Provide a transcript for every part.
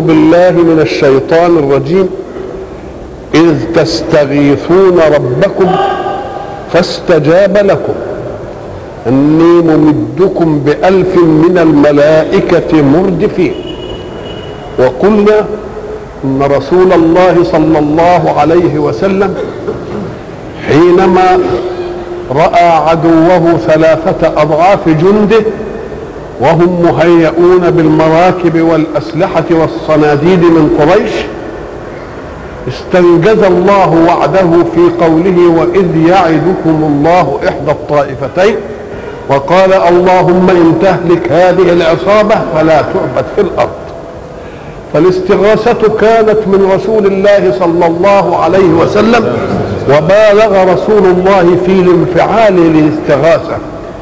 بالله من الشيطان الرجيم إذ تستغيثون ربكم فاستجاب لكم أني ممدكم بألف من الملائكة مردفين وقلنا أن رسول الله صلى الله عليه وسلم حينما رأى عدوه ثلاثة أضعاف جنده وهم مهيئون بالمراكب والأسلحة والصناديد من قريش استنجز الله وعده في قوله وإذ يعدكم الله إحدى الطائفتين وقال اللهم إن تهلك هذه العصابة فلا تعبد في الأرض فالاستغاثة كانت من رسول الله صلى الله عليه وسلم وبالغ رسول الله في الانفعال للاستغاثة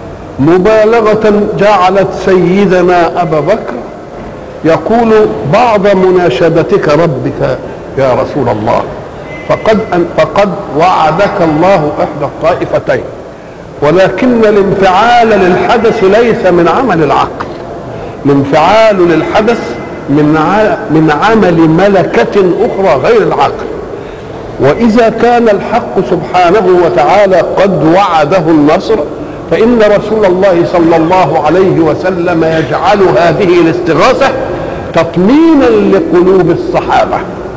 مبالغة جعلت سيدنا أبا بكر يقول بعض مناشدتك ربك يا رسول الله فقد أن فقد وعدك الله إحدى الطائفتين ولكن الانفعال للحدث ليس من عمل العقل الانفعال للحدث من من عمل ملكة أخرى غير العقل وإذا كان الحق سبحانه وتعالى قد وعده النصر فإن رسول الله صلى الله عليه وسلم يجعل هذه الاستغاثة تطمينا لقلوب الصحابة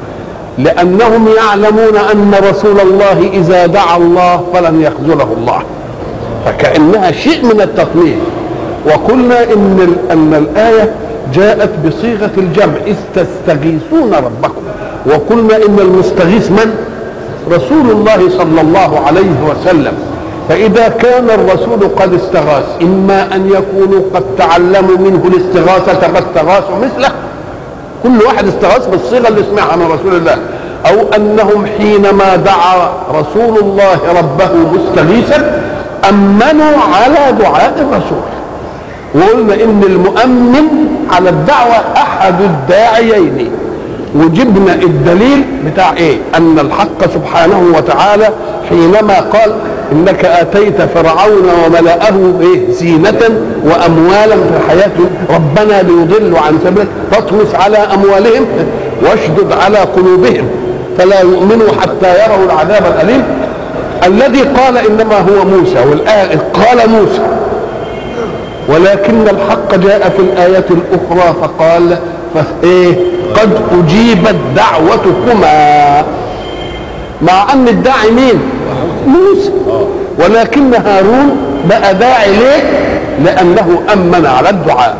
لأنهم يعلمون أن رسول الله إذا دعا الله فلن يخذله الله فكأنها شيء من التطمين وقلنا إن أن الآية جاءت بصيغة الجمع إذ تستغيثون ربكم وقلنا إن المستغيث من؟ رسول الله صلى الله عليه وسلم فإذا كان الرسول قد استغاث إما أن يكونوا قد تعلموا منه الاستغاثة فاستغاثوا مثله كل واحد استغاث بالصيغة اللي سمعها من رسول الله أو أنهم حينما دعا رسول الله ربه مستغيثا أمنوا على دعاء الرسول وقلنا إن المؤمن على الدعوة أحد الداعيين وجبنا الدليل بتاع ايه ان الحق سبحانه وتعالى حينما قال انك اتيت فرعون وملأه ايه زينة واموالا في الحياة ربنا ليضلوا عن سبيلك فاطمس على اموالهم واشدد على قلوبهم فلا يؤمنوا حتى يروا العذاب الاليم الذي قال انما هو موسى والآية قال موسى ولكن الحق جاء في الآية الأخرى فقال فإيه قد أجيبت دعوتكما مع أن الداعي مين موسى ولكن هارون بقى داعي ليه لأنه أمن على الدعاء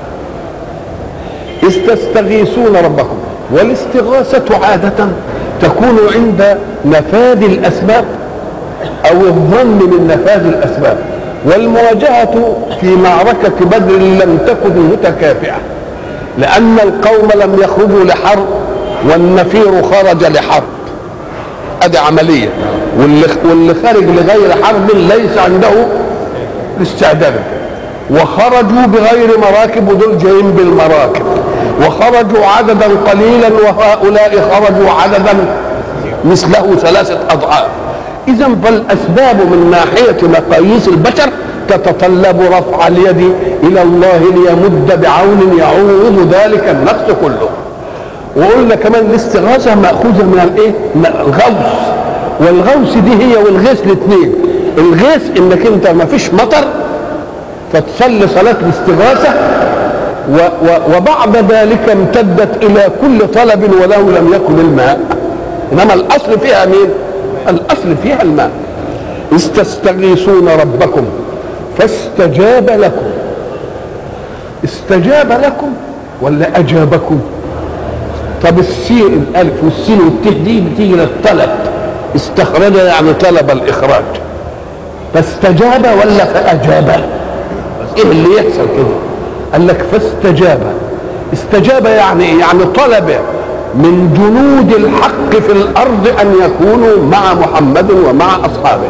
إذ تستغيثون ربكم والاستغاثة عادة تكون عند نفاذ الأسباب أو الظن من نفاذ الأسباب والمواجهة في معركة بدر لم تكن متكافئة لأن القوم لم يخرجوا لحرب والنفير خرج لحرب ادي عملية واللي, واللي خارج لغير حرب ليس عنده استعداد وخرجوا بغير مراكب ودول جايين بالمراكب وخرجوا عددا قليلا وهؤلاء خرجوا عددا مثله ثلاثة أضعاف إذا فالأسباب من ناحية مقاييس البشر تتطلب رفع اليد إلى الله ليمد بعون يعوض ذلك النقص كله وقلنا كمان الاستغاثة مأخوذة من الايه؟ من الغوث والغوث دي هي والغيث الاثنين الغيث انك انت ما فيش مطر فتصلي صلاة الاستغاثة و و وبعد ذلك امتدت الى كل طلب ولو لم يكن الماء انما الاصل فيها مين؟ الاصل فيها الماء إذ تستغيثون ربكم فاستجاب لكم استجاب لكم ولا اجابكم طب السين الالف والسين والته دي بتيجي للطلب استخرج يعني طلب الاخراج فاستجاب ولا فاجاب ايه اللي يحصل كده قال لك فاستجاب استجاب يعني ايه يعني طلب من جنود الحق في الارض ان يكونوا مع محمد ومع اصحابه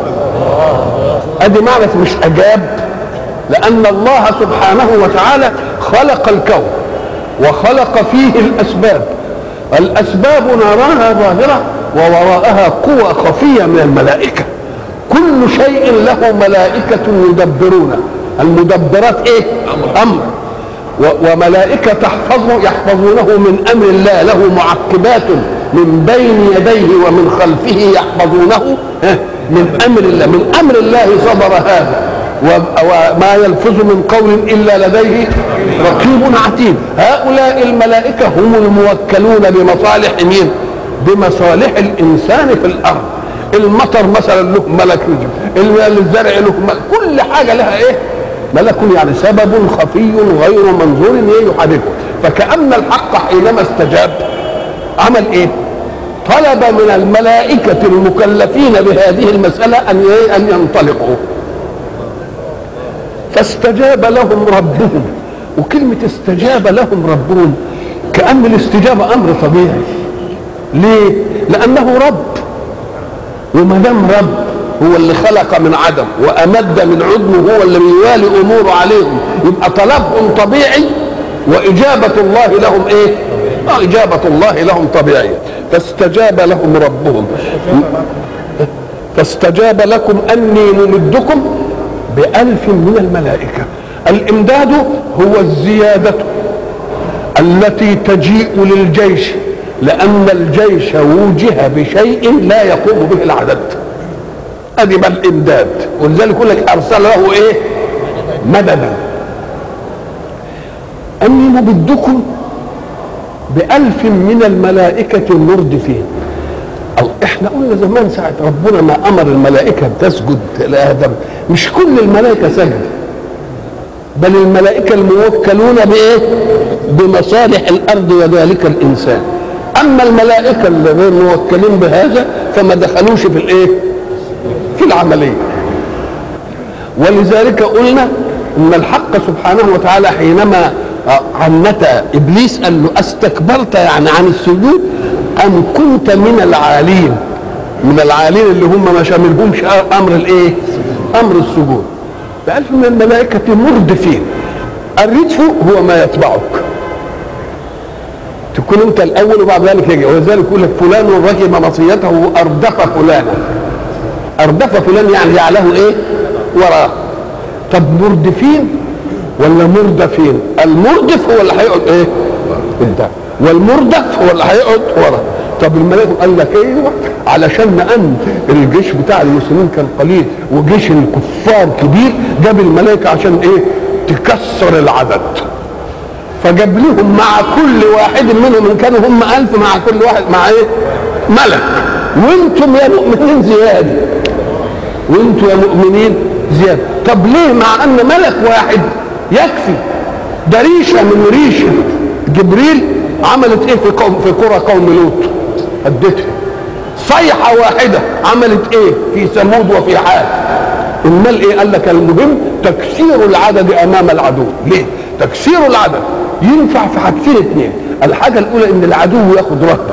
ادي معنى مش اجاب لان الله سبحانه وتعالى خلق الكون وخلق فيه الاسباب الاسباب نراها ظاهره ووراءها قوى خفيه من الملائكه كل شيء له ملائكه يدبرون المدبرات ايه امر و- وملائكة تحفظه يحفظونه من أمر الله له معقبات من بين يديه ومن خلفه يحفظونه ها، من أمر الله من أمر الله صدر هذا و- وما يلفظ من قول إلا لديه رقيب عتيد هؤلاء الملائكة هم الموكلون بمصالح مين بمصالح الإنسان في الأرض المطر مثلا له ملك يجب الزرع له ملك كل حاجة لها إيه ملك يعني سبب خفي غير منظور ايه يحركه فكأن الحق حينما استجاب عمل ايه طلب من الملائكة المكلفين بهذه المسألة أن إيه؟ أن ينطلقوا فاستجاب لهم ربهم وكلمة استجاب لهم ربهم كأن الاستجابة أمر طبيعي ليه؟ لأنه رب وما دام رب هو اللي خلق من عدم وامد من عدم هو اللي بيوالي اموره عليهم يبقى طلبهم طبيعي واجابه الله لهم ايه؟ آه اجابه الله لهم طبيعيه فاستجاب لهم ربهم فاستجاب لكم اني ممدكم بألف من الملائكه الامداد هو الزياده التي تجيء للجيش لأن الجيش وجه بشيء لا يقوم به العدد ادي بقى الامداد ولذلك يقول لك ارسل له ايه مددا اني ممدكم بألف من الملائكة المردفين أو احنا قلنا زمان ساعة ربنا ما امر الملائكة تسجد لآدم مش كل الملائكة سجد بل الملائكة الموكلون بإيه؟ بمصالح الأرض وذلك الإنسان أما الملائكة اللي غير موكلين بهذا فما دخلوش في الإيه؟ في العملية ولذلك قلنا ان الحق سبحانه وتعالى حينما عنت ابليس قال له استكبرت يعني عن السجود ام كنت من العالين من العالين اللي هم ما شاملهمش امر الايه امر السجود بألف من الملائكة مردفين الردف هو ما يتبعك تكون انت الاول وبعد ذلك يجي ولذلك يقول لك فلان ركب مصيته اردف فلانا اردف فلان يعني جعله ايه وراه طب مردفين ولا مردفين المردف هو اللي هيقعد ايه قدام والمردف هو اللي هيقعد ورا طب الملائكه قال لك ايوه علشان ان الجيش بتاع المسلمين كان قليل وجيش الكفار كبير جاب الملائكه عشان ايه تكسر العدد فجاب لهم مع كل واحد منهم ان كانوا هم ألف مع كل واحد مع ايه ملك وانتم يا مؤمنين زياده وانتم يا مؤمنين زياده طب ليه مع ان ملك واحد يكفي ده ريشه من ريشه جبريل عملت ايه في قوم في قرى قوم لوط ادتها صيحه واحده عملت ايه في ثمود وفي عاد امال ايه قال لك المهم تكسير العدد امام العدو ليه تكسير العدد ينفع في حاجتين اثنين الحاجه الاولى ان العدو ياخد رهبه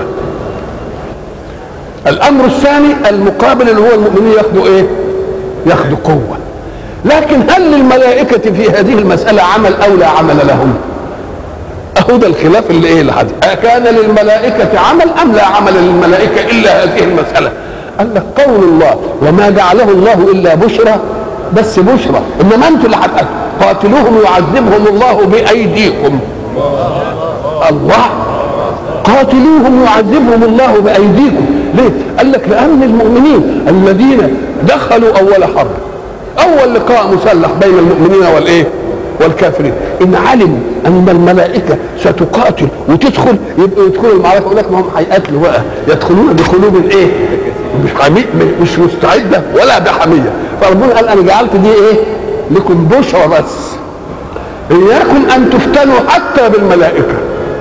الامر الثاني المقابل اللي هو المؤمنين ياخدوا ايه ياخدوا قوه لكن هل للملائكه في هذه المساله عمل او لا عمل لهم اهو ده الخلاف اللي ايه لحد أكان للملائكة عمل أم لا عمل للملائكة إلا هذه المسألة قال لك قول الله وما جعله الله إلا بشرى بس بشرى إنما أنتم اللي هتقتلوا قاتلوهم يعذبهم الله بأيديكم الله قاتلوهم يعذبهم الله بأيديكم ليه؟ قال لك لأن المؤمنين الذين دخلوا أول حرب أول لقاء مسلح بين المؤمنين والإيه؟ والكافرين ان علموا ان الملائكه ستقاتل وتدخل يبقوا يدخلوا المعركه يقول لك ما هم هيقاتلوا بقى يدخلون بقلوب ايه؟ مش حمي مش مستعده ولا بحميه فربنا قال انا جعلت دي ايه؟ لكم بشرى بس اياكم ان تفتنوا حتى بالملائكه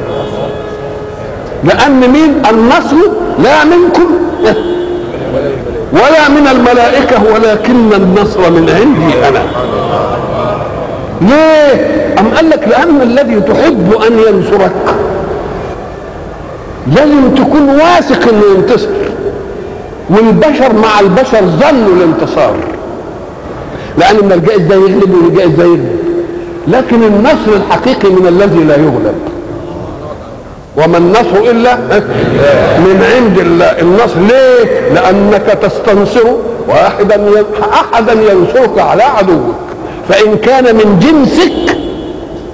لان مين النصر لا منكم ولا من الملائكه ولكن النصر من عندي انا ليه؟ أم قال لك لأن الذي تحب أن ينصرك لازم تكون واثق إنه ينتصر والبشر مع البشر ظنوا الانتصار لأن من الجائز ده يغلب والجائز ده يغلب لكن النصر الحقيقي من الذي لا يغلب وما النصر إلا من عند الله النصر ليه؟ لأنك تستنصر واحدا أحدا ينصرك على عدوك فإن كان من جنسك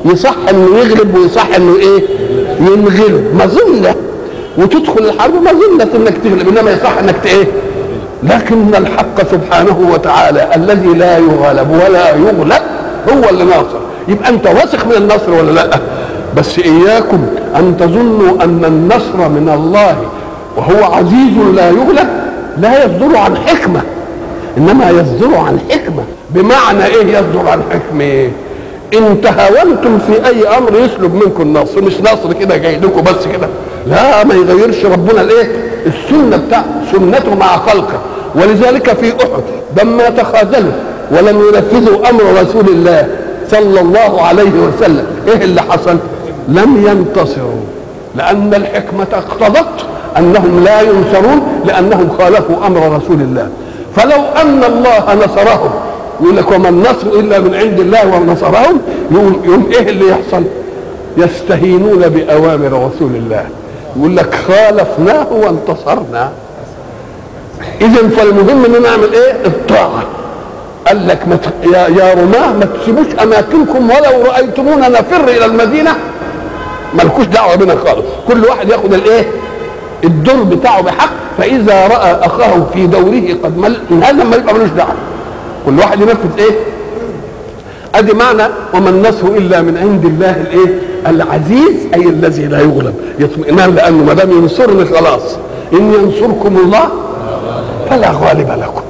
يصح انه يغلب ويصح انه ايه ينغلب مظنه وتدخل الحرب مظنه انك تغلب انما يصح انك ايه لكن الحق سبحانه وتعالى الذي لا يغلب ولا يغلب هو اللي ناصر يبقى انت واثق من النصر ولا لا بس اياكم ان تظنوا ان النصر من الله وهو عزيز لا يغلب لا يصدر عن حكمه انما يصدر عن حكمه بمعنى ايه يصدر عن حكمه ان تهاونتم في اي امر يسلب منكم النصر مش نصر كده جاي لكم بس كده لا ما يغيرش ربنا الايه السنه بتاع سنته مع خلقه ولذلك في احد لما تخاذلوا ولم ينفذوا امر رسول الله صلى الله عليه وسلم ايه اللي حصل لم ينتصروا لان الحكمه اقتضت انهم لا ينصرون لانهم خالفوا امر رسول الله فلو ان الله نصرهم يقول لك وما النصر الا من عند الله ونصرهم يقول يوم ايه اللي يحصل يستهينون باوامر رسول الله يقول لك خالفناه وانتصرنا اذا فالمهم ان نعمل ايه الطاعه قال لك ما ت... يا, يا رماه ما تسيبوش اماكنكم ولو رايتمونا نفر الى المدينه مالكوش دعوه بنا خالص كل واحد ياخد الايه الدور بتاعه بحق فاذا راى اخاه في دوره قد مل هذا ما يبقى ملوش دعوه كل واحد ينفذ ايه ادي معنى وما النصر الا من عند الله الايه العزيز اي الذي لا يغلب يطمئنان لانه ما دام ينصرني خلاص ان ينصركم الله فلا غالب لكم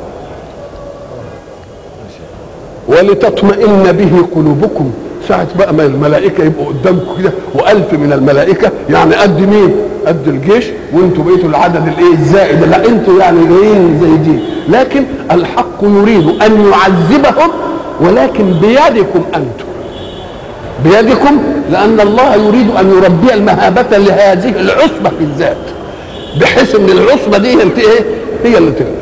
ولتطمئن به قلوبكم ساعة بقى ما الملائكة يبقوا قدامكم كده وألف من الملائكة يعني قد مين؟ قد الجيش وانتوا بقيتوا العدد الايه الزائد لا انتوا يعني جايين زي دي لكن الحق يريد أن يعذبهم ولكن بيدكم أنتم بيدكم لأن الله يريد أن يربي المهابة لهذه العصبة بالذات بحيث ان العصبة دي انت ايه؟ هي اللي تغلب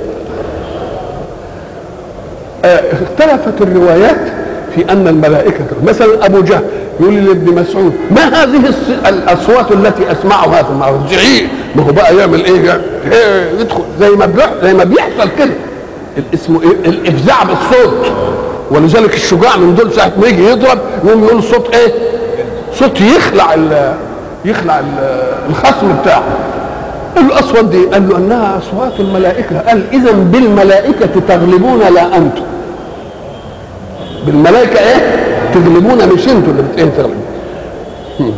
آه اختلفت الروايات في ان الملائكه مثلا ابو جهل يقول لابن مسعود ما هذه الاصوات التي اسمعها في المعرض زعيق ما هو بقى يعمل ايه, إيه يدخل زي ما بيحصل زي ما بيحصل كده اسمه إيه الافزاع بالصوت ولذلك الشجاع من دول ساعه ما يجي يضرب يقوم يقول صوت ايه صوت يخلع ال يخلع ال الخصم بتاعه قال له اصوات دي قال له انها اصوات الملائكه قال اذا بالملائكه تغلبون لا انتم بالملائكه ايه تغلبون مش انتوا اللي بتقين تغلبون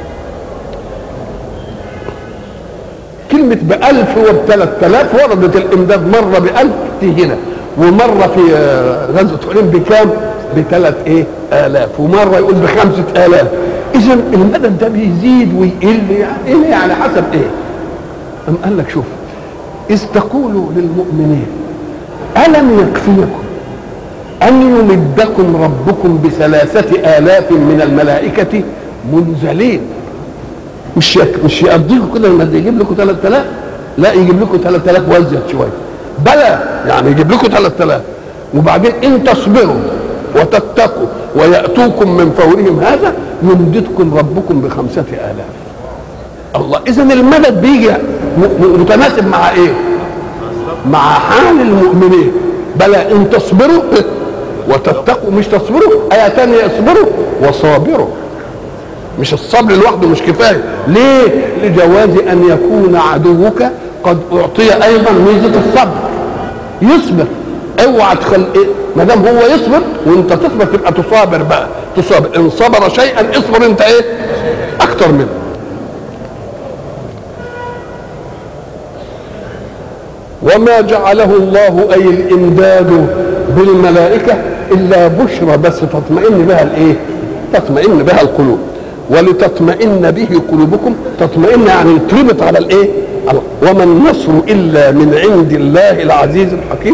كلمة بألف وبثلاث آلاف وردت الإمداد مرة بألف دي هنا ومرة في غزوة حنين بكام؟ بثلاث إيه؟ آلاف ومرة يقول بخمسة آلاف إذا المدد ده بيزيد ويقل يعني إيه يعني حسب إيه؟ أم قال لك شوف إذ تقولوا للمؤمنين ألم يكفيكم أن يمدكم ربكم بثلاثة آلاف من الملائكة منزلين مش يك... مش يقضيكم كده لما يجيب لكم 3000 لا يجيب لكم 3000 وازيد شويه بلى يعني يجيب لكم 3000 وبعدين ان تصبروا وتتقوا وياتوكم من فورهم هذا يمددكم ربكم بخمسة آلاف الله اذا المدد بيجي متناسب مع ايه مع حال المؤمنين بلى ان تصبروا وتتقوا مش تصبروا آية تانية اصبروا وصابروا مش الصبر لوحده مش كفاية ليه لجواز أن يكون عدوك قد أعطي أيضا ميزة الصبر يصبر اوعى تخل إيه؟ ما دام هو يصبر وانت تصبر تبقى تصابر بقى تصابر ان صبر شيئا اصبر انت ايه اكتر منه وما جعله الله اي الامداد بالملائكه الا بشرى بس تطمئن بها الايه تطمئن بها القلوب ولتطمئن به قلوبكم تطمئن يعني تربط على الايه وما النصر الا من عند الله العزيز الحكيم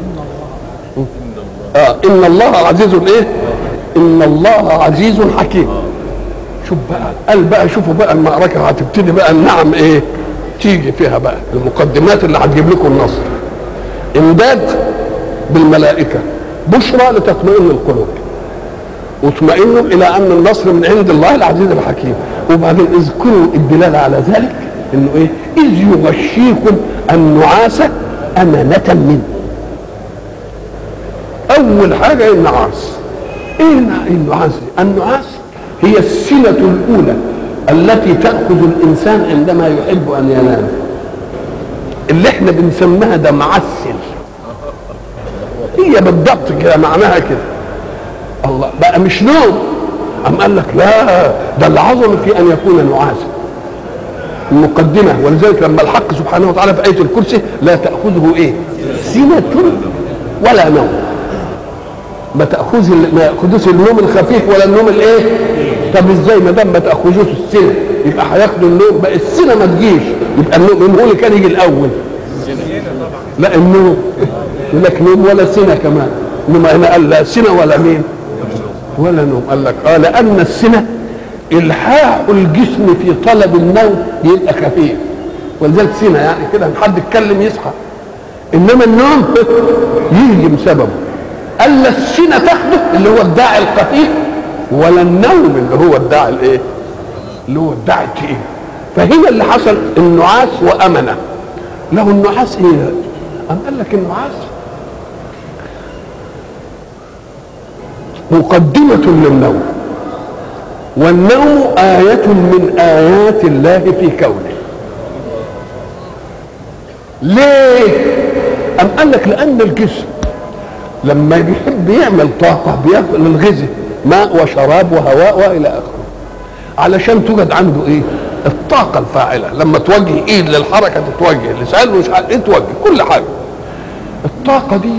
آه ان الله عزيز ايه ان الله عزيز حكيم شوف بقى قال بقى شوفوا بقى المعركه هتبتدي بقى النعم ايه تيجي فيها بقى المقدمات اللي هتجيب لكم النصر امداد بالملائكه بشرى لتطمئن القلوب واطمئنوا الى ان النصر من عند الله العزيز الحكيم وبعدين اذكروا الدلاله على ذلك انه ايه اذ يغشيكم النعاس امانه منه اول حاجه النعاس ايه النعاس النعاس هي السنة الأولى التي تأخذ الإنسان عندما يحب أن ينام اللي احنا بنسميها ده معسل هي بالضبط كده معناها كده الله بقى مش نوم أم قال لك لا ده العظمة في أن يكون نعاسا المقدمة ولذلك لما الحق سبحانه وتعالى في آية الكرسي لا تأخذه إيه سنة ولا نوم ما تأخذ ما يأخذوش النوم الخفيف ولا النوم الإيه طب إزاي ما دام ما تأخذوش السنة يبقى هياخدوا النوم بقى السنة ما تجيش يبقى النوم مين هو اللي كان يجي الأول لا النوم يقول لك نوم ولا سنة كمان انما هنا قال لا سنة ولا مين ولا نوم قال لك اه لان السنة الحاح الجسم في طلب النوم يبقى خفيف ولذلك سنة يعني كده حد يتكلم يصحى انما النوم يجي بسببه قال لا السنة تاخده اللي هو الداعي الخفيف ولا النوم اللي هو الداعي الايه اللي هو الداعي التقيل فهنا اللي حصل النعاس وامنه له النعاس ايه أم قال لك النعاس مقدمة للنوم والنوم آية من آيات الله في كونه ليه؟ أم قال لك لأن الجسم لما بيحب يعمل طاقة بياكل الغذاء ماء وشراب وهواء وإلى آخره علشان توجد عنده إيه؟ الطاقة الفاعلة لما توجه إيد للحركة تتوجه لسان مش عارف إيه توجه كل حاجة الطاقة دي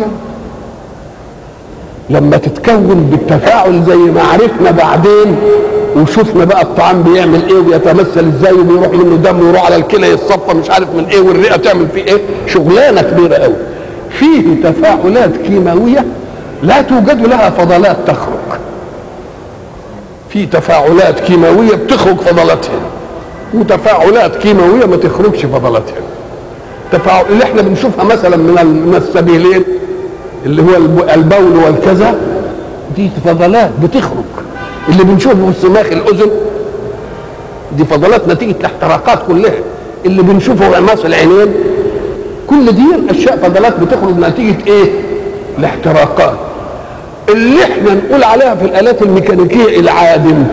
لما تتكون بالتفاعل زي ما عرفنا بعدين وشفنا بقى الطعام بيعمل ايه وبيتمثل ازاي وبيروح منه دم ويروح على الكلى يتصفى مش عارف من ايه والرئه تعمل فيه ايه شغلانه كبيره قوي فيه تفاعلات كيماويه لا توجد لها فضلات تخرج في تفاعلات كيماويه بتخرج فضلاتها وتفاعلات كيماويه ما تخرجش فضلاتها تفاعل اللي احنا بنشوفها مثلا من السبيلين اللي هو البول والكذا دي فضلات بتخرج اللي بنشوفه في سماخ الاذن دي فضلات نتيجه الاحتراقات كلها اللي بنشوفه في عماس العينين كل دي اشياء فضلات بتخرج نتيجه ايه الاحتراقات اللي احنا نقول عليها في الالات الميكانيكيه العادم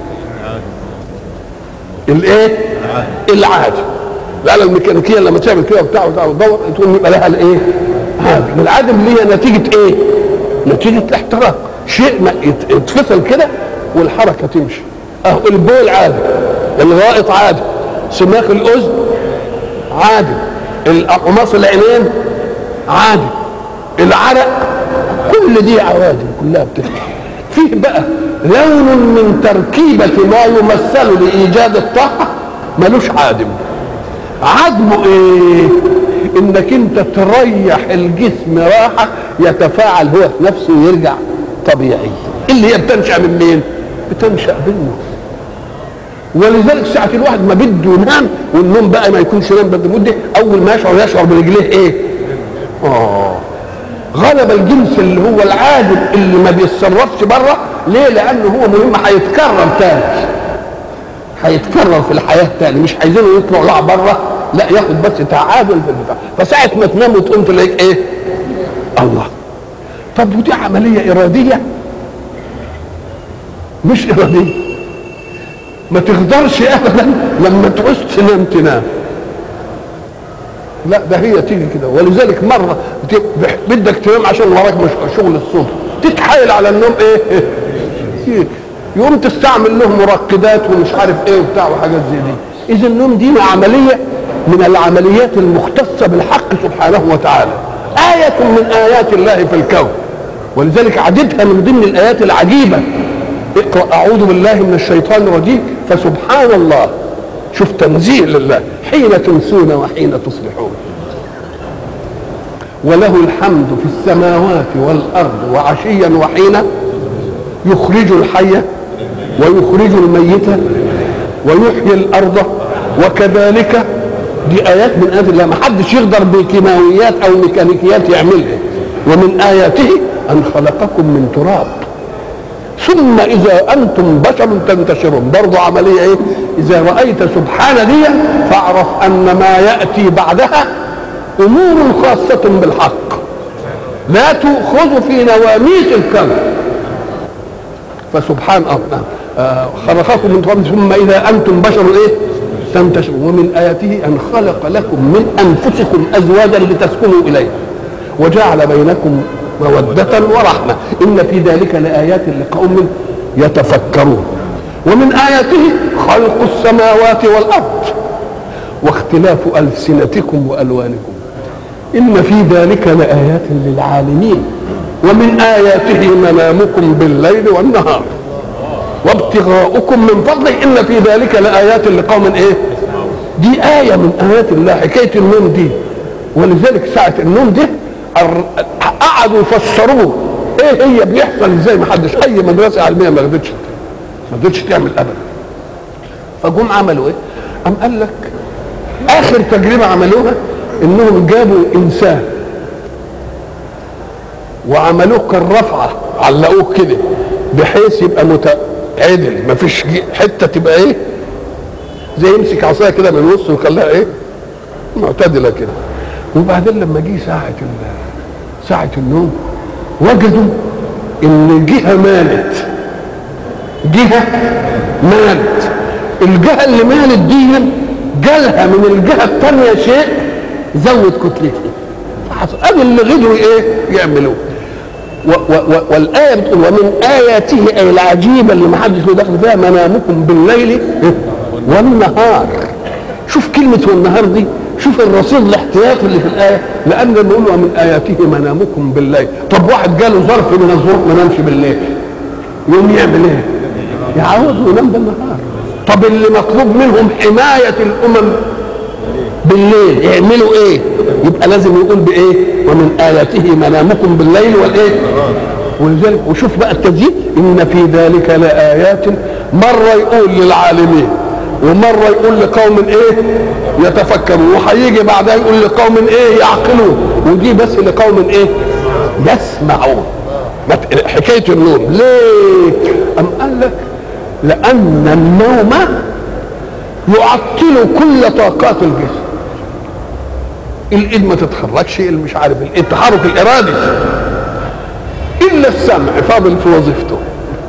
الايه العادم الاله الميكانيكيه لما تعمل كده وبتاع وبتاع وتدور تقول يبقى لها الايه عادم العادم اللي هي نتيجه ايه نتيجه الاحتراق شيء ما يتفصل كده والحركه تمشي اهو البول عادي الغائط عادي سماخ الاذن عادي اقماص العينين عادي العرق كل دي عوادم كلها بتفرق فيه بقى لون من تركيبة ما يمثل لإيجاد الطاقة ملوش عادم عدمه ايه انك انت تريح الجسم راحة يتفاعل هو في نفسه ويرجع طبيعي اللي هي بتنشأ من مين بتنشأ منه ولذلك ساعة الواحد ما بده ينام والنوم بقى ما يكونش نام بده مدة أول ما يشعر يشعر برجليه إيه؟ آه غلب الجنس اللي هو العادل اللي ما بيتصرفش بره ليه؟ لأنه هو مهم هيتكرر تاني هيتكرر في الحياة تاني مش عايزينه يطلع بره لا ياخد بس تعادل في البتاع فساعة ما تنام وتقوم تلاقيك إيه؟ الله طب ودي عملية إرادية مش إرادية ما تقدرش ابدا لما تعوز تنام تنام لا ده هي تيجي كده ولذلك مره بدك تنام عشان وراك مش شغل الصبح تتحايل على النوم ايه يقوم تستعمل له مرقدات ومش عارف ايه وبتاع وحاجات زي دي اذا النوم دي عمليه من العمليات المختصه بالحق سبحانه وتعالى آية من آيات الله في الكون ولذلك عددها من ضمن الآيات العجيبة اقرأ أعوذ بالله من الشيطان الرجيم فسبحان الله شوف تنزيه لله حين تمسون وحين تصبحون وله الحمد في السماوات والأرض وعشيا وحين يخرج الحي ويخرج الميت ويحيي الأرض وكذلك دي آيات من آيات الله ما حدش يقدر بكيماويات أو ميكانيكيات يعملها ومن آياته أن خلقكم من تراب ثم اذا انتم بشر تنتشرون برضه عمليه ايه اذا رايت سبحان دي فاعرف ان ما ياتي بعدها امور خاصه بالحق لا تؤخذ في نواميس الكون فسبحان الله آه خلقكم من تراب ثم اذا انتم بشر ايه تنتشرون ومن اياته ان خلق لكم من انفسكم ازواجا لتسكنوا اليها وجعل بينكم مودة ورحمة إن في ذلك لآيات لقوم يتفكرون ومن آياته خلق السماوات والأرض واختلاف ألسنتكم وألوانكم إن في ذلك لآيات للعالمين ومن آياته منامكم بالليل والنهار وابتغاؤكم من فضله إن في ذلك لآيات لقوم إيه دي آية من آيات الله حكاية النوم دي ولذلك ساعة النوم دي قعدوا يفسروه ايه هي بيحصل ازاي ما حدش اي مدرسه علميه ما قدرتش ما قدرتش تعمل ابدا فجم عملوا ايه؟ قام قال لك اخر تجربه عملوها انهم جابوا انسان وعملوه كالرفعه علقوه كده بحيث يبقى متعدل ما فيش حته تبقى ايه زي يمسك عصايه كده من النص ويخليها ايه معتدله كده وبعدين لما جه ساعه ساعه النوم وجدوا ان الجهه مالت جهه مالت الجهه اللي مالت دي جالها من الجهه الثانيه شيء زود كتلتها ادي اللي غدروا ايه يعملوه و و و والايه بتقول ومن اياته اي العجيبه اللي ما حدش له دخل فيها منامكم بالليل والنهار شوف كلمه والنهار دي شوف الرصيد الاحتياطي اللي في الايه لان نقول ومن اياته منامكم بالليل طب واحد جاله ظرف من الظروف ما نامش بالليل يقوم يعمل ايه؟ يعوض وينام بالنهار طب اللي مطلوب منهم حمايه الامم بالليل يعملوا ايه؟ يبقى لازم يقول بايه؟ ومن اياته منامكم بالليل والايه؟ ولذلك وشوف بقى التسجيل ان في ذلك لايات مره يقول للعالمين ومره يقول لقوم ايه يتفكرون وهيجي بعدها يقول لقوم ايه يعقلون ودي بس لقوم ايه يسمعون حكايه النوم ليه ام قال لك لان النوم يعطل كل طاقات الجسم الايد ما تتحركش اللي مش عارف التحرك الارادي الا السمع فاضل في وظيفته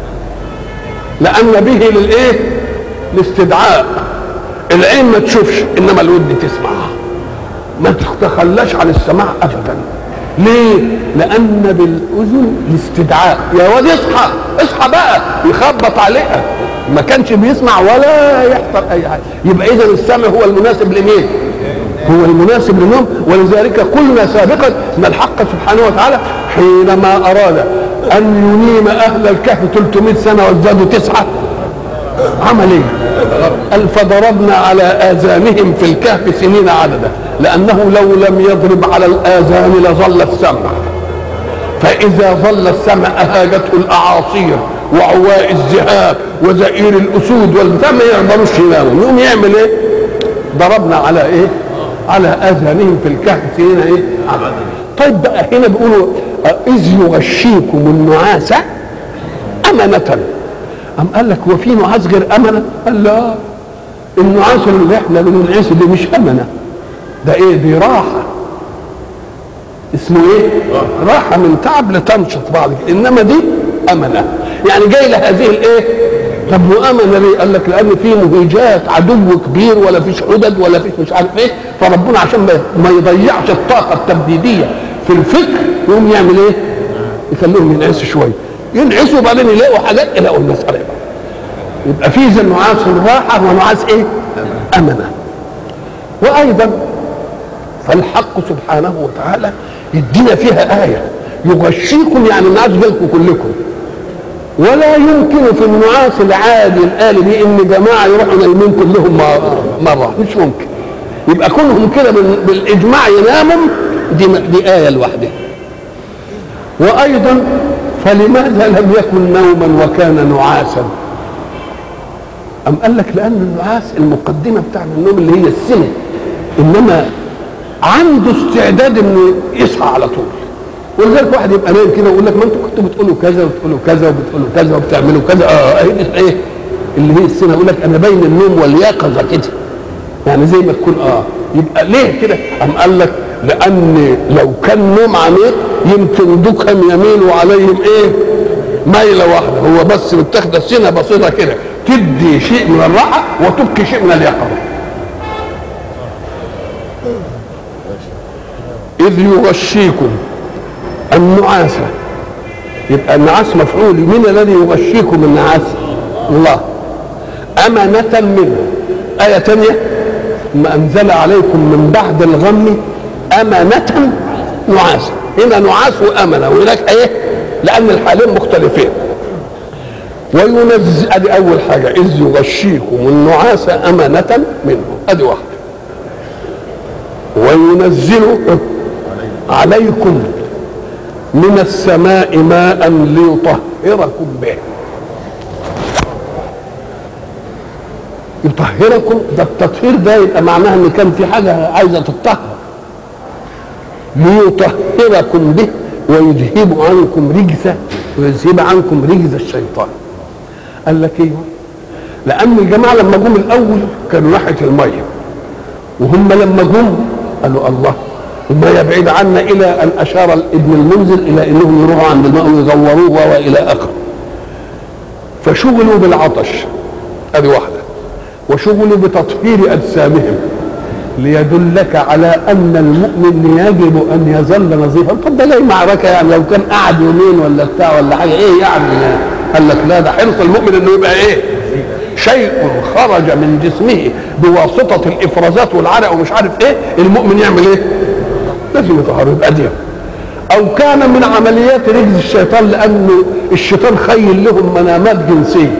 لان به للايه الاستدعاء العين ما تشوفش انما الود تسمع ما تتخلاش عن السماع ابدا ليه لان بالاذن الاستدعاء يا واد اصحى اصحى بقى يخبط عليها ما كانش بيسمع ولا يحصل اي حاجه يبقى اذا السمع هو المناسب لمين هو المناسب للنوم ولذلك قلنا سابقا ان الحق سبحانه وتعالى حينما اراد ان ينيم اهل الكهف 300 سنه وازدادوا تسعه عمل ايه؟ قال فضربنا على اذانهم في الكهف سنين عددا لانه لو لم يضرب على الاذان لظل السمع فاذا ظل السمع اهاجته الاعاصير وعواء الذهاب وزئير الاسود والبتاع ما يقدروش يناموا يقوم يعمل ايه؟ ضربنا على ايه؟ على اذانهم في الكهف سنين ايه؟ عددا طيب بقى هنا بيقولوا اذ يغشيكم النعاس امنه أم قال لك هو في نعاس غير أمنة؟ قال لا النعاس اللي احنا بننعسه دي مش أمنة ده ايه دي راحة اسمه ايه؟ راحة من تعب لتنشط بعض انما دي أمنة يعني جاي لهذه الايه؟ طب وأمنة ليه؟ قال لك لأن في مهيجات عدو كبير ولا فيش حدد ولا فيش مش عارف ايه فربنا عشان ما يضيعش الطاقة التبديدية في الفكر يقوم يعمل ايه؟ يخليهم ينعسوا شويه ينعسوا وبعدين يلاقوا حاجات يلاقوا المسألة بقى يبقى في زي نعاس الراحة ونعاس ايه؟ أمنة وأيضا فالحق سبحانه وتعالى يدينا فيها آية يغشيكم يعني النعاس جالكم كلكم ولا يمكن في النعاس العادي الآلي دي إن جماعة يروحوا نايمين كلهم مرة مش ممكن يبقى كلهم كده بالإجماع يناموا دي دي آية لوحدها وأيضا فلماذا لم يكن نوما وكان نعاسا أم قال لك لأن النعاس المقدمة بتاع النوم اللي هي السنة إنما عنده استعداد إنه يصحى على طول ولذلك واحد يبقى نايم كده ويقول لك ما انتوا كنتوا بتقولوا كذا وبتقولوا كذا وبتقولوا كذا وبتعملوا كذا اه ايه اللي هي السنه يقول لك انا بين النوم واليقظه كده يعني زي ما تكون اه يبقى ليه كده؟ أم قال لك لأن لو كان نوم عميق يمكن دكهم يميلوا عليهم إيه؟ مايله واحده هو بس متاخده سنه بسيطه كده تدي شيء من الراحه وتبكي شيء من اليقظه اذ يغشيكم النعاس يبقى النعاس مفعول من الذي يغشيكم النعاس الله أمنة منه آية تانية ما أنزل عليكم من بعد الغم أمنة نعاسا هنا نعاس وأمنة وهناك إيه لأن الحالين مختلفين وينزل ادي اول حاجه اذ يغشيكم النعاس امانه منه ادي واحده وينزل عليكم من السماء ماء ليطهركم به يطهركم ده التطهير ده يبقى معناها ان كان في حاجه عايزه تطهر ليطهركم به ويذهب عنكم رجس ويذهب عنكم رجز الشيطان قال لك ايه لان الجماعه لما جم الاول كانوا ناحيه الميه وهم لما جم قالوا الله الميه بعيد عنا الى ان اشار ابن المنذر الى انهم يروحوا عند الماء ويغوروه والى اخره فشغلوا بالعطش ادي واحده وشغلوا بتطهير اجسامهم ليدلك على ان المؤمن يجب ان يظل نظيفا طب ده ليه معركه يعني لو كان قعد يومين ولا بتاع ولا حاجه ايه يعني قال لك لا ده حرص المؤمن انه يبقى ايه شيء خرج من جسمه بواسطه الافرازات والعرق ومش عارف ايه المؤمن يعمل ايه لازم يطهر يبقى دي او كان من عمليات رجز الشيطان لانه الشيطان خيل لهم منامات جنسيه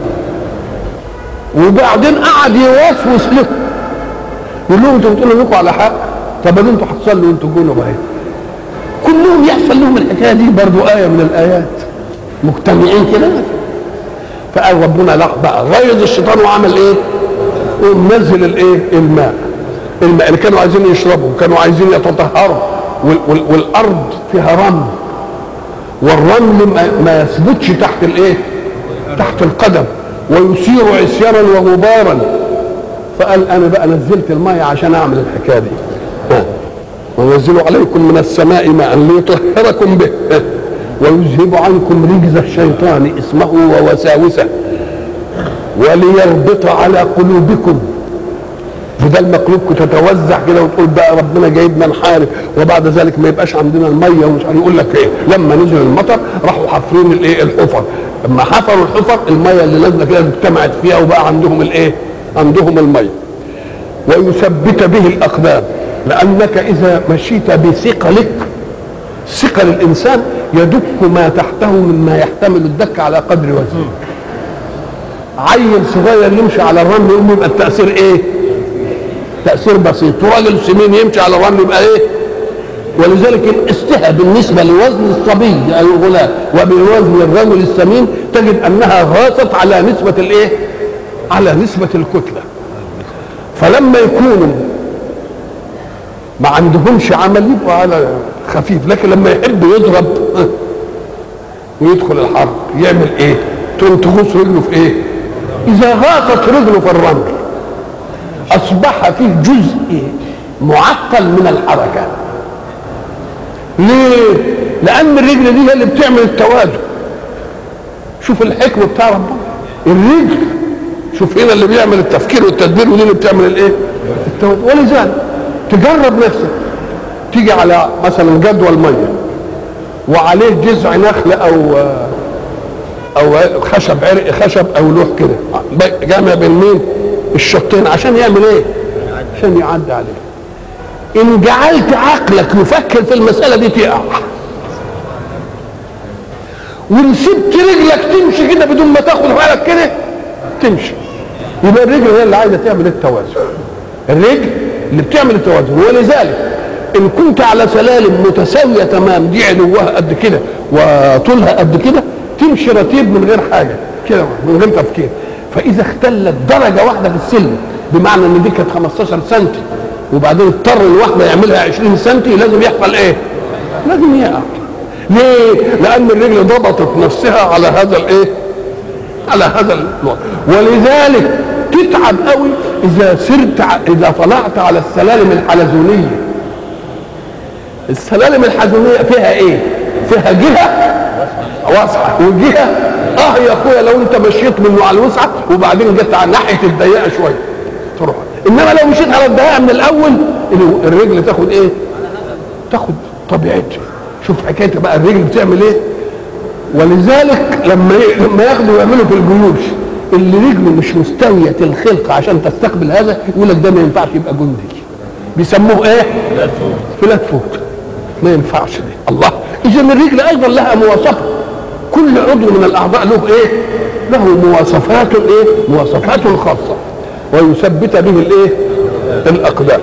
وبعدين قعد يوسوس لكم يقول لهم انتوا بتقولوا لكم على حق طب انتوا هتصلوا وانتوا جوه بقى كلهم يحصل لهم الحكايه دي برضو ايه من الايات مجتمعين كده فقال ربنا لا بقى غيظ الشيطان وعمل ايه؟ ونزل الايه؟ الماء الماء اللي كانوا عايزين يشربوا كانوا عايزين يتطهروا وال وال والارض فيها رمل والرمل ما, ما يثبتش تحت الايه؟ تحت القدم ويثير عصيانا وغبارا فقال انا بقى نزلت الماء عشان اعمل الحكايه دي ونزل عليكم من السماء ماء ليطهركم به ويذهب عنكم رجز الشيطان اسمه ووساوسه وليربط على قلوبكم بدل ما قلوبكم تتوزع كده وتقول بقى ربنا جايبنا نحارب وبعد ذلك ما يبقاش عندنا الميه ومش هنقول لك ايه لما نزل المطر راحوا حافرين الايه الحفر لما حفروا الحفر الميه اللي نازله كده اجتمعت فيها وبقى عندهم الايه عندهم الميه ويثبت به الاقدام لانك اذا مشيت بثقلك ثقل الانسان يدك ما تحته مما يحتمل الدك على قدر وزنه عيل صغير يمشي على الرمل يقوم يبقى التاثير ايه تاثير بسيط وراجل سمين يمشي على الرمل يبقى ايه ولذلك الاستهى بالنسبه لوزن الصبي اي الغلام وبوزن الرجل السمين تجد انها غاصت على نسبه الايه على نسبه الكتله فلما يكونوا ما عندهمش عمل يبقى على خفيف لكن لما يحب يضرب ويدخل الحرب يعمل ايه تقوم تغوص رجله في ايه اذا غاصت رجله في الرمل اصبح فيه جزء معطل من الحركه ليه لان الرجل دي هي اللي بتعمل التوازن شوف الحكمه بتاع ربنا الرجل شوف هنا اللي بيعمل التفكير والتدبير ودي اللي بتعمل الايه التوازن ولذلك تجرب نفسك تيجي على مثلا جدول ميه وعليه جذع نخل او او خشب عرق خشب او لوح كده جامع بين مين الشطين عشان يعمل ايه عشان يعدي عليه ان جعلت عقلك يفكر في المساله دي تقع وان سبت رجلك تمشي كده بدون ما تاخد بالك كده تمشي يبقى الرجل هي اللي عايزه تعمل التوازن الرجل اللي بتعمل التوازن ولذلك ان كنت على سلالم متساويه تمام دي علوها قد كده وطولها قد كده تمشي رتيب من غير حاجه كده من غير تفكير فاذا اختلت درجه واحده في السلم بمعنى ان دي كانت 15 سم وبعدين اضطر الواحده يعملها 20 سم لازم يحصل ايه؟ لازم يقع ليه؟ لان الرجل ضبطت نفسها على هذا الايه؟ على هذا الوضع ولذلك تتعب قوي اذا سرت اذا طلعت على السلالم الحلزونيه السلالم الحلزونيه فيها ايه؟ فيها جهه واسعه وجهه اه يا اخويا لو انت مشيت منه على الوسعه وبعدين جت على ناحيه الضيقه شويه تروح انما لو مشيت على الضيقه من الاول الرجل تاخد ايه؟ تاخد طبيعتها شوف حكايه بقى الرجل بتعمل ايه؟ ولذلك لما لما ياخدوا يعملوا في الجيوش اللي رجله مش مستويه الخلق عشان تستقبل هذا يقول لك ده ما ينفعش يبقى جندي بيسموه ايه؟ فلات فوت ما ينفعش ده الله اذا الرجل ايضا لها مواصفه كل عضو من الاعضاء له ايه؟ له مواصفات ايه؟ مواصفات خاصه ويثبت به الايه؟ الاقدام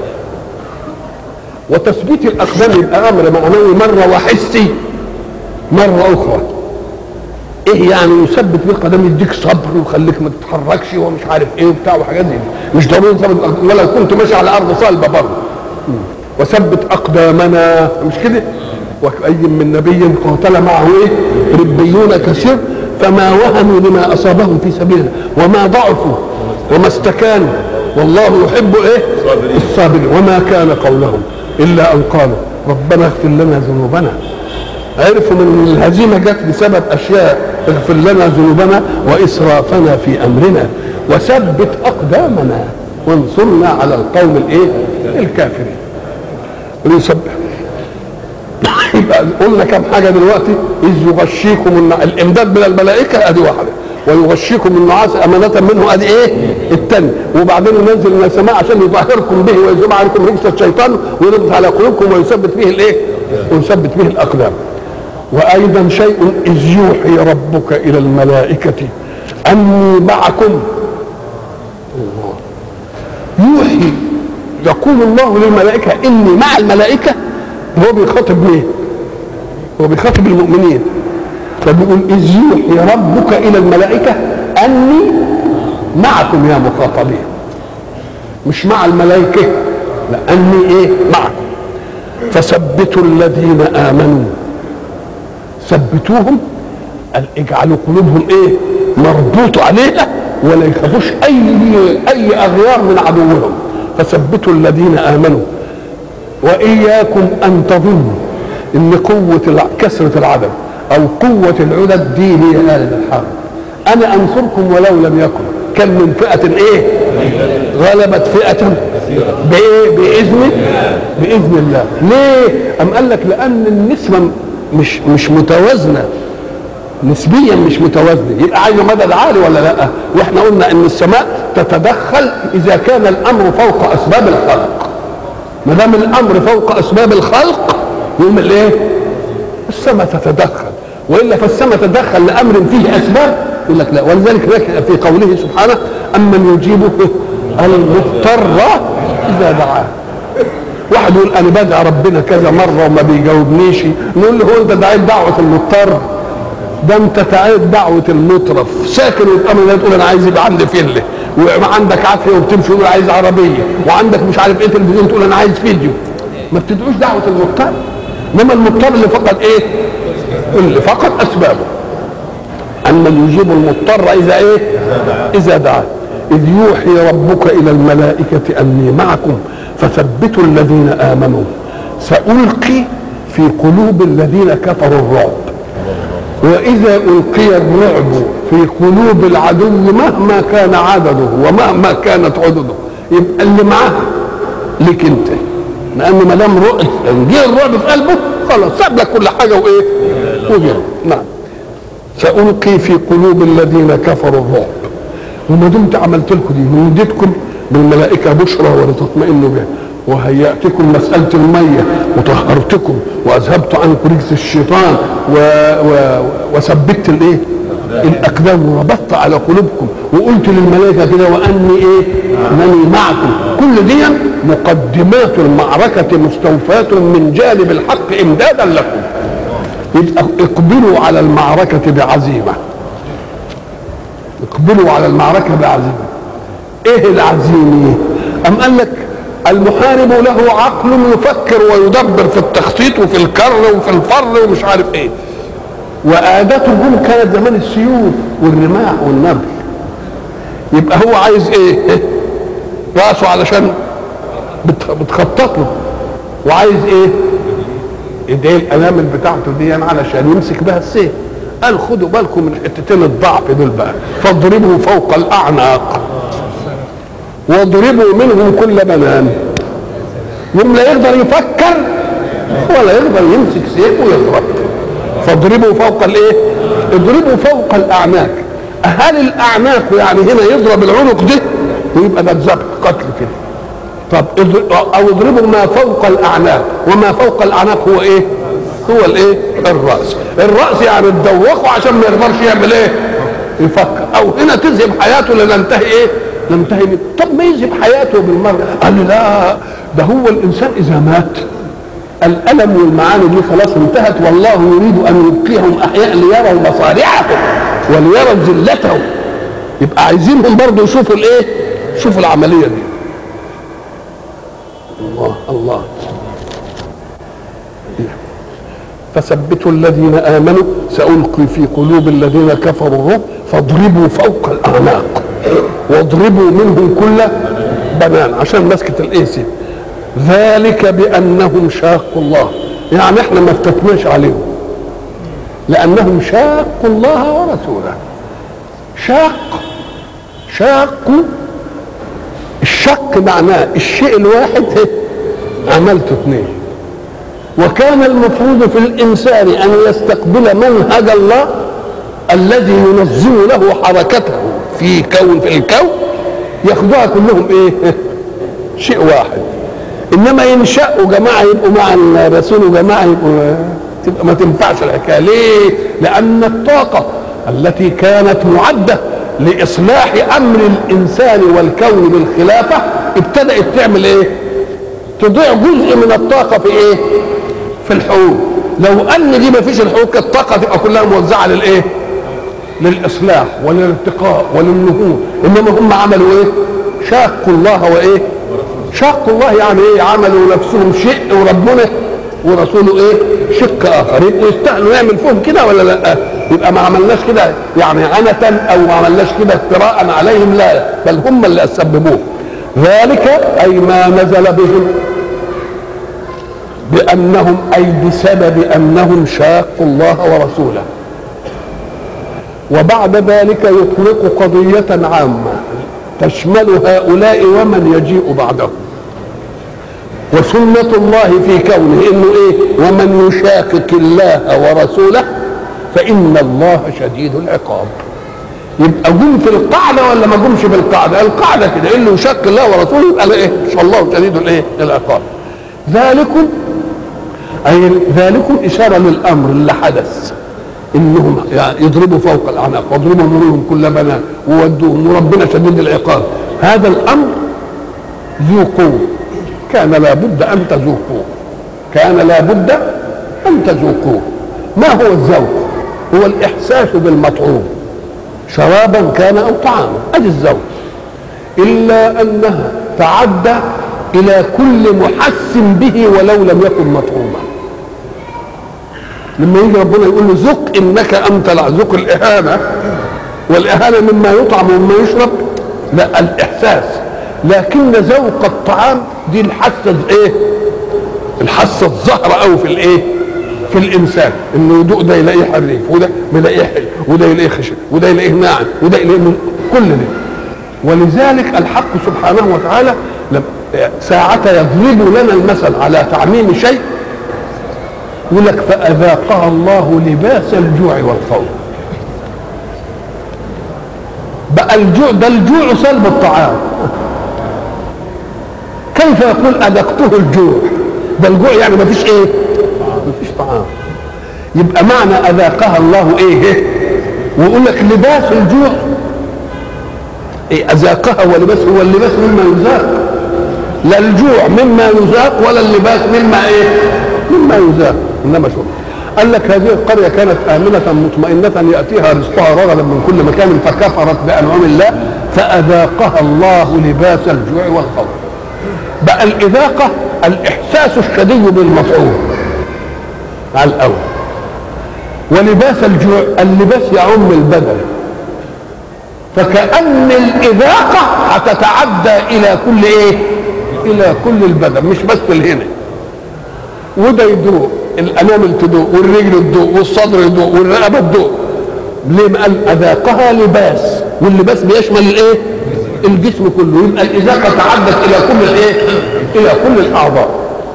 وتثبيت الاقدام يبقى امر معنوي مره وحسي مره اخرى ايه يعني يثبت بيه القدم يديك صبر ويخليك ما تتحركش ومش عارف ايه وبتاع وحاجات زي مش ضروري ثبت ولو كنت ماشي على ارض صلبه برضه وثبت اقدامنا مش كده وكأي من نبي قاتل معه ايه ربيون كثير فما وهنوا لما اصابهم في سبيله وما ضعفوا وما استكانوا والله يحب ايه الصابرين وما كان قولهم الا ان قالوا ربنا اغفر لنا ذنوبنا عرفوا من الهزيمه جت بسبب اشياء اغفر لنا ذنوبنا واسرافنا في امرنا وثبت اقدامنا وانصرنا على القوم الايه الكافرين ويسبح يبقى قلنا كم حاجه دلوقتي اذ يغشيكم النع... الامداد من الملائكه ادي واحده ويغشيكم النعاس امانه منه ادي ايه الثاني وبعدين ينزل من السماء عشان يطهركم به ويذوب عنكم رجس الشيطان ويربط على قلوبكم ويثبت به الايه ويثبت به الاقدام وايضا شيء اذ يوحي ربك الى الملائكه اني معكم الله يوحي يقول الله للملائكه اني مع الملائكه هو بيخاطب مين؟ هو بيخاطب المؤمنين فبيقول اذ يوحي ربك الى الملائكه اني معكم يا مخاطبين مش مع الملائكه لا اني ايه معكم فثبتوا الذين امنوا ثبتوهم قال اجعلوا قلوبهم ايه مربوط عليها ولا يخافوش اي اي اغيار من عدوهم فثبتوا الذين امنوا واياكم ان تظنوا ان قوه كثره العدد او قوه العدد دي هي اله الحرب انا انصركم ولو لم يكن كم من فئه ايه غلبت فئه بايه باذن باذن الله ليه ام قال لك لان النسبه مش مش متوازنه نسبيا مش متوازنه يبقى عايزه مدد عالي ولا لا واحنا قلنا ان السماء تتدخل اذا كان الامر فوق اسباب الخلق ما دام الامر فوق اسباب الخلق يقوم الايه السماء تتدخل والا فالسماء تتدخل لامر فيه اسباب يقول لك لا ولذلك في قوله سبحانه امن يجيب المضطر اذا دعاه واحد يقول انا بدعي ربنا كذا مره وما بيجاوبنيش نقول له هو انت دعيت دعوه المضطر ده انت دعيت دعوه المطرف ساكن وتامن تقول انا عايز يبقى عندي فيله وعندك عافيه وبتمشي تقول عايز عربيه وعندك مش عارف ايه تلفزيون تقول انا عايز فيديو ما بتدعوش دعوه المضطر انما المضطر اللي فقد ايه؟ اللي فقد اسبابه اما يجيب المضطر اذا ايه؟ اذا دعاه اذ يوحي ربك الى الملائكه اني معكم فثبتوا الذين امنوا سالقي في قلوب الذين كفروا الرعب واذا القي الرعب في قلوب العدو مهما كان عدده ومهما كانت عدده يبقى اللي معاه لك انت لان ما دام جه الرعب في قلبه خلاص ساب لك كل حاجه وايه؟ وجه نعم سالقي في قلوب الذين كفروا الرعب وما دمت عملت لكم دي ونوديتكم بالملائكه بشرى ولتطمئنوا بها وهيأتكم مسألة المية وطهرتكم وأذهبت عنكم رجس الشيطان و... و... وثبت الإيه؟ الأقدام وربطت على قلوبكم وقلت للملائكة كده وأني إيه؟ أنني معكم كل دي مقدمات المعركة مستوفاة من جانب الحق إمدادا لكم يبقى اقبلوا على المعركة بعزيمة اقبلوا على المعركة بعزيمة ايه العزيمة أم قال لك المحارب له عقل يفكر ويدبر في التخطيط وفي الكر وفي الفر ومش عارف ايه وآدتهم كانت زمان السيوف والرماح والنبل يبقى هو عايز ايه راسه علشان بتخطط له وعايز ايه ايديه الانامل بتاعته دي علشان يمسك بها السيف قال خدوا بالكم من حتتين الضعف دول بقى فاضربوا فوق الاعناق واضربوا منهم كل بنان يوم لا يقدر يفكر ولا يقدر يمسك سيف ويضرب فاضربوا فوق الايه اضربوا فوق الاعناق هل الاعناق يعني هنا يضرب العنق ده ويبقى ده ذبح قتل كده طب او اضربوا ما فوق الاعناق وما فوق الاعناق هو ايه هو الايه الراس الراس يعني تدوخه عشان ما يقدرش يعمل ايه يفكر او هنا تذهب حياته لننتهي ايه ننتهي من طب ما يذهب حياته بالمره قال له لا ده هو الانسان اذا مات الالم والمعاني دي خلاص انتهت والله يريد ان يبقيهم احياء ليروا مصارعهم وليروا ذلتهم يبقى عايزينهم برضه يشوفوا الايه شوفوا العمليه دي الله الله فثبتوا الذين امنوا سالقي في قلوب الذين كفروا الرعب فاضربوا فوق الاعناق واضربوا منهم كل بنان عشان مسكه الايسي ذلك بانهم شاقوا الله يعني احنا ما افتتناش عليهم لانهم شاقوا الله ورسوله شاق شاقوا الشق معناه الشيء الواحد عملته اثنين وكان المفروض في الانسان ان يستقبل منهج الله الذي ينظم له حركته في كون في الكون ياخدوها كلهم ايه شيء واحد انما ينشأوا جماعه يبقوا مع الرسول وجماعه يبقوا تبقى ما تنفعش الحكايه ليه؟ لان الطاقه التي كانت معده لاصلاح امر الانسان والكون بالخلافه ابتدات تعمل ايه؟ تضيع جزء من الطاقه في ايه؟ في الحقوق لو ان دي ما فيش الحقوق الطاقه تبقى كلها موزعه للايه؟ للاصلاح وللارتقاء وللنهوض انما هم عملوا ايه؟ شاقوا الله وايه؟ شاقوا الله يعني ايه؟ عملوا نفسهم شق وربنا ورسوله ايه؟ شق اخر يبقوا يستاهلوا نعمل فيهم كده ولا لا؟ يبقى ما عملناش كده يعني عنة او ما عملناش كده افتراء عليهم لا بل هم اللي سببوه ذلك اي ما نزل بهم بانهم اي بسبب انهم شاقوا الله ورسوله وبعد ذلك يطلق قضيه عامه تشمل هؤلاء ومن يجيء بعدهم وسنة الله في كونه انه ايه ومن يشاقق الله ورسوله فإن الله شديد العقاب يبقى جم في القاعدة ولا ما جمش في القاعدة القاعدة كده اللي يشاق الله ورسوله يبقى ايه ان شاء الله شديد الايه العقاب ذلكم اي ذلكم اشاره للامر اللي حدث انهم يعني يضربوا فوق الاعناق واضربوا منهم كل بنان وودوهم وربنا شديد العقاب هذا الامر ذو قوه كان لابد ان تذوقوه كان لابد ان تذوقوه ما هو الذوق هو الاحساس بالمطعوم شرابا كان او طعاما ادي الذوق الا انها تعدى الى كل محس به ولو لم يكن مطعوما لما يجي ربنا يقول له ذق انك انت ذق الاهانه والاهانه مما يطعم ومما يشرب لا الاحساس لكن ذوق الطعام دي الحاسه ايه الحاسه الظاهره قوي في الايه في الانسان انه يدوق ده يلاقيه حريف وده يلاقيه حلو وده يلاقيه خشن وده يلاقيه ناعم وده يلاقيه كل ده ولذلك الحق سبحانه وتعالى ساعة يضرب لنا المثل على تعميم شيء يقول لك فأذاقها الله لباس الجوع والخوف بقى الجوع ده الجوع سلب الطعام كيف يقول أذقته الجوع ده الجوع يعني ما فيش ايه ما فيش طعام يبقى معنى أذاقها الله ايه ويقول لك لباس الجوع إيه أذاقها ولباس هو اللباس مما يذاق لا الجوع مما يذاق ولا اللباس مما ايه مما يذاق انما شو قال لك هذه القريه كانت امنه مطمئنه ياتيها رزقها رغدا من كل مكان فكفرت بانعم الله فاذاقها الله لباس الجوع والخوف بقى الاذاقه الاحساس الشديد بالمطعوم على الاول ولباس الجوع اللباس يعم البدن فكأن الإذاقة هتتعدى إلى كل إيه؟ إلى كل البدن مش بس الهنا وده يدوق الأنامل تدوق والرجل تدوق والصدر يدوق والرقبة تدوق ليه ما قال اذاقها لباس واللباس بيشمل الايه الجسم كله يبقى الاذاقه تعدت الى كل الايه الى كل الاعضاء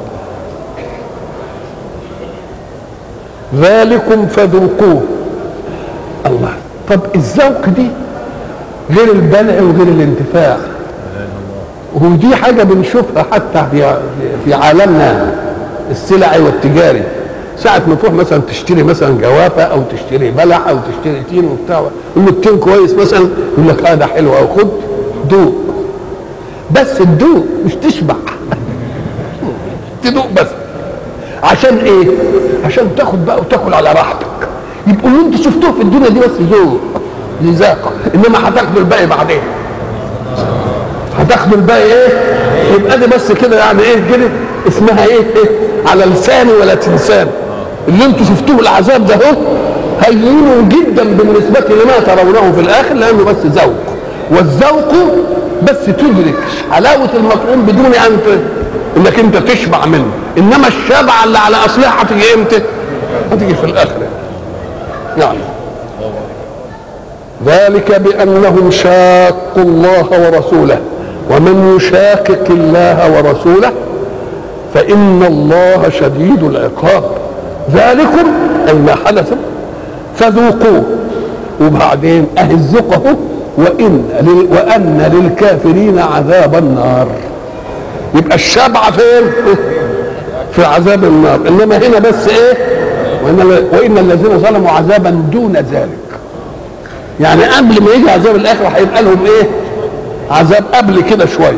ذلكم فذوقوه الله طب الذوق دي غير البلع وغير الانتفاع ودي حاجه بنشوفها حتى في في عالمنا السلعي والتجاري ساعة ما تروح مثلا تشتري مثلا جوافة أو تشتري بلح أو تشتري تين وبتاع يقول له التين كويس مثلا يقول لك هذا حلو أو خد دوق بس الدوق مش تشبع تدوق بس عشان ايه؟ عشان تاخد بقى وتاكل على راحتك يبقوا اللي انتوا شفتوه في الدنيا دي بس ذوق لذاقه انما هتاخدوا الباقي بعدين هتاخدوا الباقي ايه؟ يبقى دي بس كده يعني ايه كده اسمها ايه؟ إيه؟ على لساني ولا تنسان اللي انتوا شفتوه العذاب ده اهو هين جدا بالنسبة لما ترونه في الآخر لأنه بس ذوق والذوق بس تدرك حلاوة المطعوم بدون أن ت... انك انت تشبع منه انما الشبع اللي على اصلها هتيجي امتى؟ هتيجي في الاخر يعني ذلك بانهم شاقوا الله ورسوله ومن يشاقق الله ورسوله فان الله شديد العقاب ذلكم اي ما حدث فذوقوه وبعدين اهزقه وان وان للكافرين عذاب النار يبقى الشبع فين في عذاب النار انما هنا بس ايه وان, وإن الذين ظلموا عذابا دون ذلك يعني قبل ما يجي عذاب الاخره هيبقى لهم ايه عذاب قبل كده شويه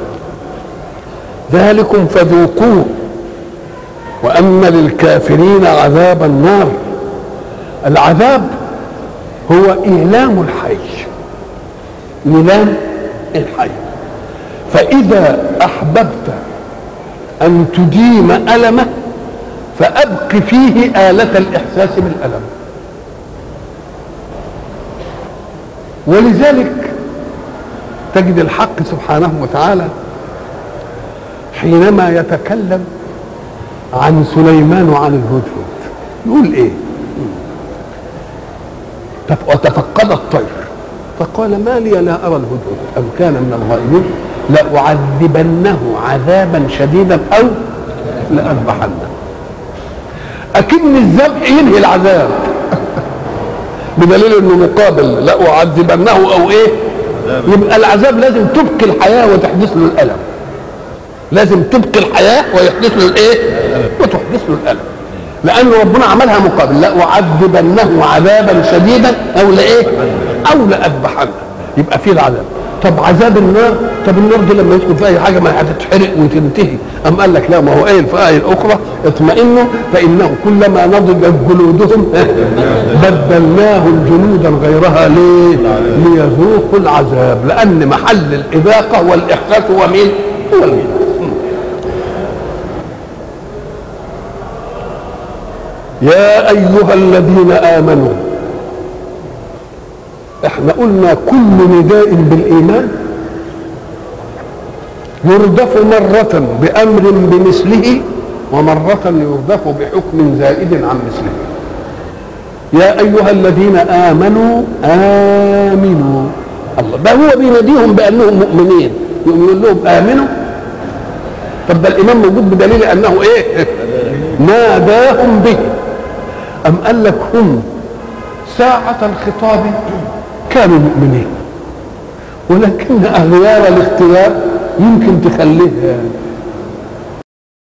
ذلكم فذوقوه وان للكافرين عذاب النار العذاب هو ايلام الحي ايلام الحي فإذا أحببت أن تديم ألمه فأبق فيه آلة الإحساس بالألم ولذلك تجد الحق سبحانه وتعالى حينما يتكلم عن سليمان وعن الهدهد يقول ايه وتفقد الطير فقال ما لي لا ارى الهدهد ام كان من الغائبين لأعذبنه عذابا شديدا أو لأذبحنه أكن الذبح ينهي العذاب بدليل انه مقابل لأعذبنه او ايه يبقى العذاب لازم تبقي الحياة وتحدث له الألم لازم تبقي الحياة ويحدث له الايه وتحدث له الألم لأن ربنا عملها مقابل لأعذبنه عذابا شديدا أو لإيه أو لأذبحنه يبقى فيه العذاب طب عذاب النار طب النار دي لما يدخل في اي حاجه ما هتتحرق وتنتهي ام قال لك لا ما هو قايل في ايه اخرى اطمئنوا فانه كلما نضجت جلودهم بدلناهم جلودا غيرها ليه؟ ليذوقوا العذاب لان محل الاذاقه والاحساس هو مين؟ هو المين يا ايها الذين امنوا احنا قلنا كل نداء بالايمان يردف مرة بأمر بمثله ومرة يردف بحكم زائد عن مثله يا أيها الذين آمنوا آمنوا الله بقى هو بيناديهم بأنهم مؤمنين يقول لهم آمنوا طب ده الإمام موجود بدليل أنه إيه ناداهم به أم قال لك هم ساعة الخطاب كانوا مؤمنين ولكن اغيار الاختيار يمكن تخليه